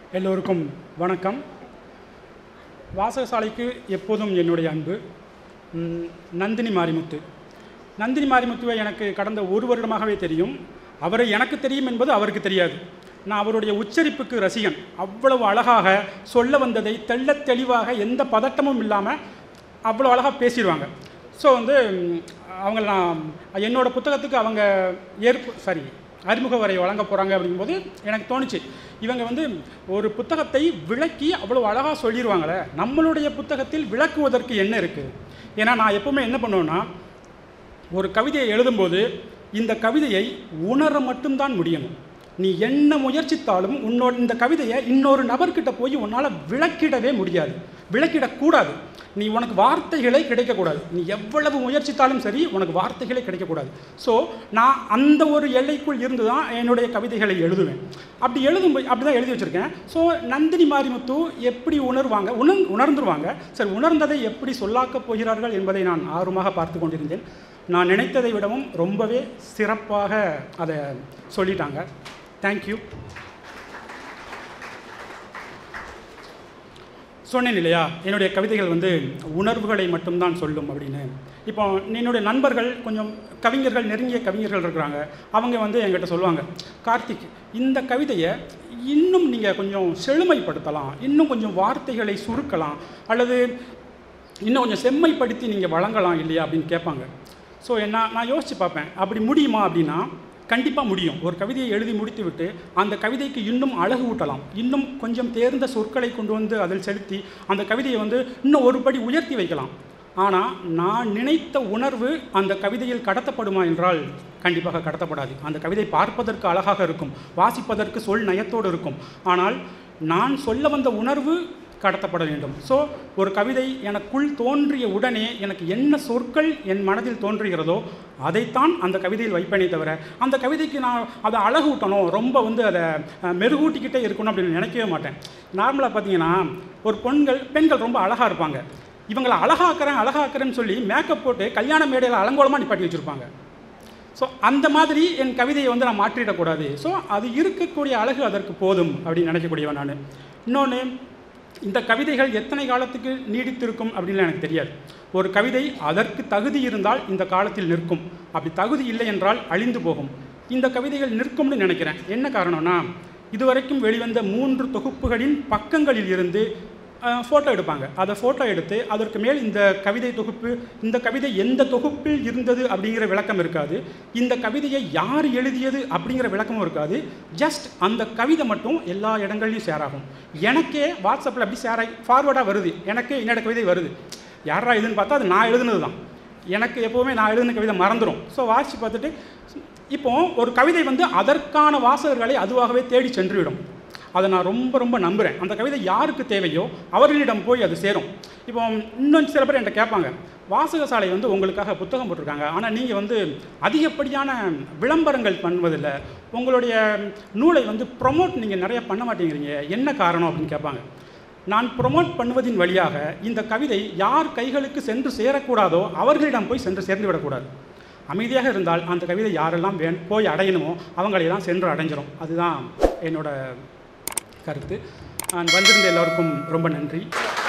எல்லோருக்கும் வணக்கம் வாசகசாலைக்கு எப்போதும் என்னுடைய அன்பு ம், நந்தினி மாரிமுத்து நந்தினி மாரிமுத்துவை எனக்கு கடந்த ஒரு வருடமாகவே தெரியும் அவரை எனக்கு தெரியும் என்பது அவருக்கு தெரியாது நான் அவருடைய உச்சரிப்புக்கு ரசிகன் அவ்வளவு அழகாக சொல்ல வந்ததை தெள்ளத் தெளிவாக எந்த பதட்டமும் இல்லாமல் அவ்வளோ அழகாக பேசிடுவாங்க ஸோ வந்து ம், அவங்கள நான் என்னோட புத்தகத்துக்கு அவங்க ஏற்பு சாரி அறிமுக வரை வழங்க போகிறாங்க அப்படிங்கும்போது எனக்கு தோணுச்சு இவங்க வந்து ஒரு புத்தகத்தை விளக்கி அவ்வளோ அழகாக சொல்லிடுவாங்களே நம்மளுடைய புத்தகத்தில் விளக்குவதற்கு என்ன இருக்குது ஏன்னா நான் எப்பவுமே என்ன பண்ணுவேன்னா ஒரு கவிதையை எழுதும்போது இந்த கவிதையை உணர மட்டும்தான் முடியணும் நீ என்ன முயற்சித்தாலும் உன்னோட இந்த கவிதையை இன்னொரு நபர்கிட்ட போய் உன்னால் விளக்கிடவே முடியாது விளக்கிடக்கூடாது நீ உனக்கு வார்த்தைகளே கிடைக்கக்கூடாது நீ எவ்வளவு முயற்சித்தாலும் சரி உனக்கு வார்த்தைகளே கிடைக்கக்கூடாது ஸோ நான் அந்த ஒரு எல்லைக்குள் இருந்து தான் என்னுடைய கவிதைகளை எழுதுவேன் அப்படி எழுதும் அப்படி தான் எழுதி வச்சுருக்கேன் ஸோ நந்தினி மாரிமுத்து எப்படி உணர்வாங்க உணர் உணர்ந்துருவாங்க சரி உணர்ந்ததை எப்படி சொல்லாக்கப் போகிறார்கள் என்பதை நான் ஆர்வமாக பார்த்து கொண்டிருந்தேன் நான் நினைத்ததை விடவும் ரொம்பவே சிறப்பாக அதை சொல்லிட்டாங்க தேங்க்யூ சொன்னேன் இல்லையா என்னுடைய கவிதைகள் வந்து உணர்வுகளை மட்டும்தான் சொல்லும் அப்படின்னு இப்போ என்னுடைய நண்பர்கள் கொஞ்சம் கவிஞர்கள் நெருங்கிய கவிஞர்கள் இருக்கிறாங்க அவங்க வந்து என்கிட்ட சொல்லுவாங்க கார்த்திக் இந்த கவிதையை இன்னும் நீங்கள் கொஞ்சம் செழுமைப்படுத்தலாம் இன்னும் கொஞ்சம் வார்த்தைகளை சுருக்கலாம் அல்லது இன்னும் கொஞ்சம் செம்மைப்படுத்தி நீங்கள் வழங்கலாம் இல்லையா அப்படின்னு கேட்பாங்க ஸோ என்ன நான் யோசித்து பார்ப்பேன் அப்படி முடியுமா அப்படின்னா கண்டிப்பாக முடியும் ஒரு கவிதையை எழுதி முடித்துவிட்டு அந்த கவிதைக்கு இன்னும் அழகு ஊட்டலாம் இன்னும் கொஞ்சம் தேர்ந்த சொற்களை கொண்டு வந்து அதில் செலுத்தி அந்த கவிதையை வந்து இன்னும் ஒரு படி உயர்த்தி வைக்கலாம் ஆனால் நான் நினைத்த உணர்வு அந்த கவிதையில் கடத்தப்படுமா என்றால் கண்டிப்பாக கடத்தப்படாது அந்த கவிதை பார்ப்பதற்கு அழகாக இருக்கும் வாசிப்பதற்கு சொல் நயத்தோடு இருக்கும் ஆனால் நான் சொல்ல வந்த உணர்வு கடத்தப்பட வேண்டும் ஸோ ஒரு கவிதை எனக்குள் தோன்றிய உடனே எனக்கு என்ன சொற்கள் என் மனதில் தோன்றுகிறதோ அதைத்தான் அந்த கவிதையில் வைப்பேனே தவிர அந்த கவிதைக்கு நான் அதை அழகூட்டணும் ரொம்ப வந்து அதை அஹ், மெருகூட்டிக்கிட்டே இருக்கணும் அப்படின்னு நினைக்கவே மாட்டேன் நார்மலாக பார்த்தீங்கன்னா ஒரு பெண்கள் பெண்கள் ரொம்ப அழகாக இருப்பாங்க இவங்களை அழகாக்குறேன் அழகாக்குறேன்னு சொல்லி மேக்கப் போட்டு கல்யாண மேடையில் அலங்கோலமாக நிப்பாட்டி வச்சுருப்பாங்க ஸோ அந்த மாதிரி என் கவிதையை வந்து நான் மாற்றிடக்கூடாது ஸோ அது இருக்கக்கூடிய அழகு அதற்கு போதும் அப்படின்னு நினைக்கக்கூடியவன் நான் இன்னொன்று இந்த கவிதைகள் எத்தனை காலத்துக்கு நீடித்திருக்கும் அப்படின்னு எனக்கு தெரியாது ஒரு கவிதை அதற்கு தகுதி இருந்தால் இந்த காலத்தில் நிற்கும் அப்படி தகுதி இல்லை என்றால் அழிந்து போகும் இந்த கவிதைகள் நிற்கும்னு நினைக்கிறேன் என்ன காரணம்னா இதுவரைக்கும் வெளிவந்த மூன்று தொகுப்புகளின் பக்கங்களில் இருந்து ஃபோட்டோ எடுப்பாங்க அதை ஃபோட்டோ எடுத்து அதற்கு மேல் இந்த கவிதை தொகுப்பு இந்த கவிதை எந்த தொகுப்பில் இருந்தது அப்படிங்கிற விளக்கம் இருக்காது இந்த கவிதையை யார் எழுதியது அப்படிங்கிற விளக்கமும் இருக்காது ஜஸ்ட் அந்த கவிதை மட்டும் எல்லா இடங்கள்லையும் ஷேர் ஆகும் எனக்கே வாட்ஸ்அப்பில் அப்படி ஷேர் ஆகி ஃபார்வர்டாக வருது எனக்கு என்னோட கவிதை வருது யாரா இதுன்னு பார்த்தா அது நான் எழுதுனது தான் எனக்கு எப்போவுமே நான் எழுதின கவிதை மறந்துடும் ஸோ வாசித்து பார்த்துட்டு இப்போ ஒரு கவிதை வந்து அதற்கான வாசகர்களை அதுவாகவே தேடி சென்றுவிடும் அதை நான் ரொம்ப ரொம்ப நம்புகிறேன் அந்த கவிதை யாருக்கு தேவையோ அவர்களிடம் போய் அது சேரும் இப்போ இன்னும் சில பேர் என்கிட்ட கேட்பாங்க வாசகசாலை வந்து உங்களுக்காக புத்தகம் போட்டிருக்காங்க ஆனால் நீங்கள் வந்து அதிகப்படியான விளம்பரங்கள் பண்ணுவதில்லை உங்களுடைய நூலை வந்து ப்ரொமோட் நீங்கள் நிறைய பண்ண மாட்டேங்கிறீங்க என்ன காரணம் அப்படின்னு கேட்பாங்க நான் ப்ரொமோட் பண்ணுவதின் வழியாக இந்த கவிதை யார் கைகளுக்கு சென்று சேரக்கூடாதோ அவர்களிடம் போய் சென்று சேர்ந்து விடக்கூடாது அமைதியாக இருந்தால் அந்த கவிதை யாரெல்லாம் வே போய் அடையணுமோ அவங்களையெல்லாம் சென்று அடைஞ்சிரும் அதுதான் என்னோட கருத்து நான் வந்திருந்த எல்லோருக்கும் ரொம்ப நன்றி